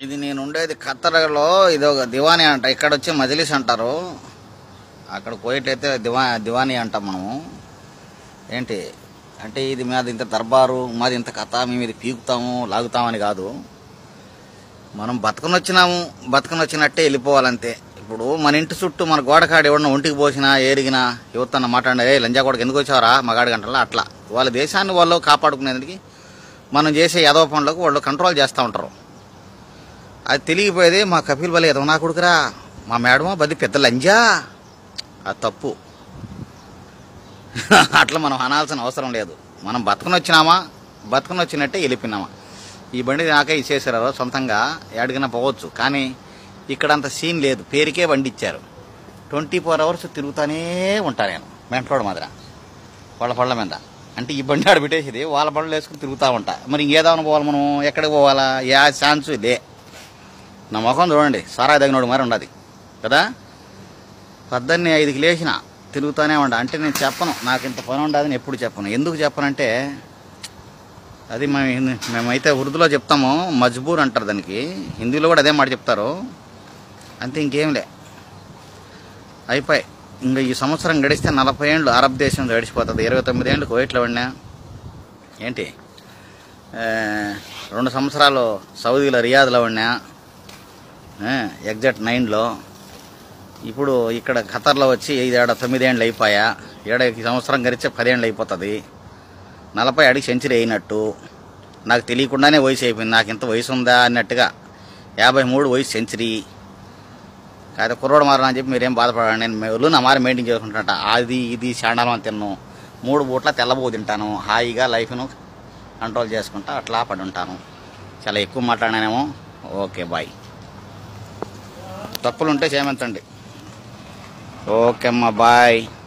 ఇది నేను ఉండేది ఖత్తర్లో ఇది ఒక దివానీ అంట ఇక్కడ వచ్చి మజిలీస్ అంటారు అక్కడ పోయేటైతే దివా దివానీ అంటాం మనము ఏంటి అంటే ఇది మాది ఇంత దర్బారు మాది ఇంత కథ మేము ఇది పీకుతాము లాగుతామని కాదు మనం బతకని వచ్చినాము బతకని వచ్చినట్టే వెళ్ళిపోవాలంతే ఇప్పుడు మన ఇంటి చుట్టూ మన గోడకాడు ఎవడన్నా ఒంటికి పోసినా ఏరిగినా యువతన్న మాట్లాడే "ఏయ్, లంజా కొడుకు ఎందుకు వచ్చావరా మగాడి గంటల అట్లా వాళ్ళ దేశాన్ని వాళ్ళు కాపాడుకునేందుకు మనం చేసే యదవ పనులకు వాళ్ళు కంట్రోల్ చేస్తూ ఉంటారు అది తెలియపోయేది మా కపిల్ బలి ఎదవ నా కొడుకురా మా మేడమో బది పెద్ద లంజా అది తప్పు అట్లా మనం అనాల్సిన అవసరం లేదు మనం బతుకుని వచ్చినామా బతుకుని వచ్చినట్టే వెళ్ళిపోయినామా ఈ బండి నాకే ఇచ్చేసారు సొంతంగా ఎడిగినా పోవచ్చు కానీ ఇక్కడ అంత సీన్ లేదు పేరుకే బండి ఇచ్చారు ట్వంటీ ఫోర్ అవర్స్ తిరుగుతానే ఉంటా నేను మెంట్లోడు మాదిర వాళ్ళ పళ్ళ మీద అంటే ఈ బండి ఆడ పెట్టేసేది వాళ్ళ పళ్ళు వేసుకుని తిరుగుతూ ఉంటా మరి ఇంకేదామని పోవాలి మనం ఎక్కడికి పోవాలా యా ఛాన్స్ లే నా ముఖం చూడండి సారా తగినోడు మరి ఉండదు కదా పద్దన్నే ఐదుకి లేచిన తిరుగుతూనే ఉండ అంటే నేను చెప్పను నాకు ఇంత పని ఉండదని ఎప్పుడు చెప్పను ఎందుకు చెప్పనంటే అది మేము హిందీ- మేమైతే ఉర్దూలో చెప్తాము మజ్బూర్ అంటారు దానికి హిందీలో కూడా అదే మాట చెప్తారు అంతే ఇంకేం లే అయిపోయి ఇంకా ఈ సంవత్సరం గడిస్తే నలభై ఏళ్ళు అరబ్ దేశం గడిచిపోతుంది ఇరవై తొమ్మిది ఏళ్ళు కువైట్లో పడినా ఏంటి ఆ, రెండు సంవత్సరాలు సౌదీలో రియాద్లో ఉన్నా ఎగ్జాక్ట్ నైన్లో ఇప్పుడు ఇక్కడ ఖతర్లో వచ్చి ఐదేడ తొమ్మిదేండ్లు అయిపోయా ఏడ ఈ సంవత్సరం గడిచే పదేండ్లు అయిపోతుంది నలభై అడిగి సెంచరీ అయినట్టు నాకు తెలియకుండానే వయసు అయిపోయింది నాకు ఇంత వయసు ఉందా అన్నట్టుగా యాభై మూడు వయసు సెంచరీ కాదు కుర్రోడు మారని అని చెప్పి మీరేం బాధపడండి నేను ఒళ్ళు నా మారి మెయింటైన్ చేసుకుంటాట అది ఇది శాండాలం అని తిన్ను మూడు పూట్ల తెల్లబో తింటాను హాయిగా లైఫ్ను కంట్రోల్ చేసుకుంటా అట్లా పడి ఉంటాను చాలా ఎక్కువ మాట్లాడానేమో ఓకే బాయ్ తప్పులుంటే చేయమంతండి ఓకే అమ్మా బాయ్